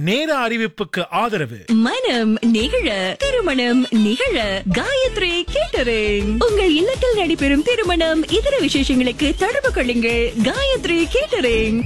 நேர அறிவிப்புக்கு ஆதரவு மனம் நிகழ திருமணம் நிகழ காயத்ரி கேட்டரிங் உங்கள் இல்லத்தில் நடைபெறும் திருமணம் இதர விசேஷங்களுக்கு தொடர்பு கொள்ளுங்கள் காயத்ரி கேட்டரிங்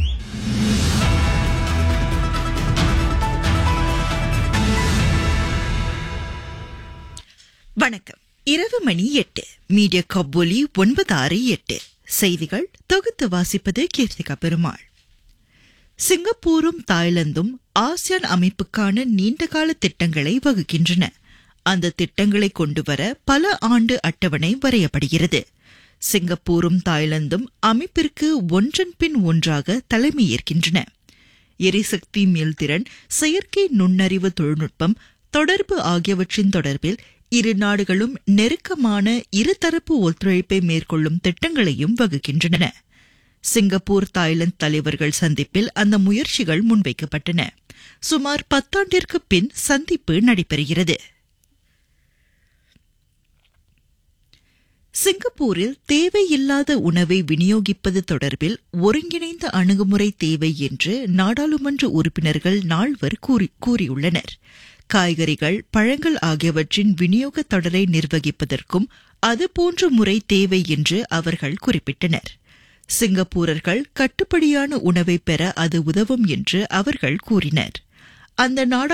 வணக்கம் இரவு மணி எட்டு மீடியா கப்பொலி ஒன்பது ஆறு எட்டு செய்திகள் தொகுத்து வாசிப்பது கீர்த்திகா பெருமாள் சிங்கப்பூரும் தாய்லாந்தும் ஆசியான் அமைப்புக்கான நீண்டகால திட்டங்களை வகுக்கின்றன அந்த திட்டங்களை கொண்டுவர பல ஆண்டு அட்டவணை வரையப்படுகிறது சிங்கப்பூரும் தாய்லாந்தும் அமைப்பிற்கு ஒன்றன் பின் ஒன்றாக தலைமையேற்கின்றன எரிசக்தி மீள்திறன் செயற்கை நுண்ணறிவு தொழில்நுட்பம் தொடர்பு ஆகியவற்றின் தொடர்பில் இரு நாடுகளும் நெருக்கமான இருதரப்பு ஒத்துழைப்பை மேற்கொள்ளும் திட்டங்களையும் வகுக்கின்றன சிங்கப்பூர் தாய்லாந்து தலைவர்கள் சந்திப்பில் அந்த முயற்சிகள் முன்வைக்கப்பட்டன சுமார் பத்தாண்டிற்கு பின் சந்திப்பு நடைபெறுகிறது சிங்கப்பூரில் தேவையில்லாத உணவை விநியோகிப்பது தொடர்பில் ஒருங்கிணைந்த அணுகுமுறை தேவை என்று நாடாளுமன்ற உறுப்பினர்கள் நால்வர் கூறி கூறியுள்ளனர் காய்கறிகள் பழங்கள் ஆகியவற்றின் விநியோக தொடரை நிர்வகிப்பதற்கும் அதுபோன்ற முறை தேவை என்று அவர்கள் குறிப்பிட்டனர் சிங்கப்பூரர்கள் கட்டுப்படியான உணவை பெற அது உதவும் என்று அவர்கள் கூறினர் அந்த நாடா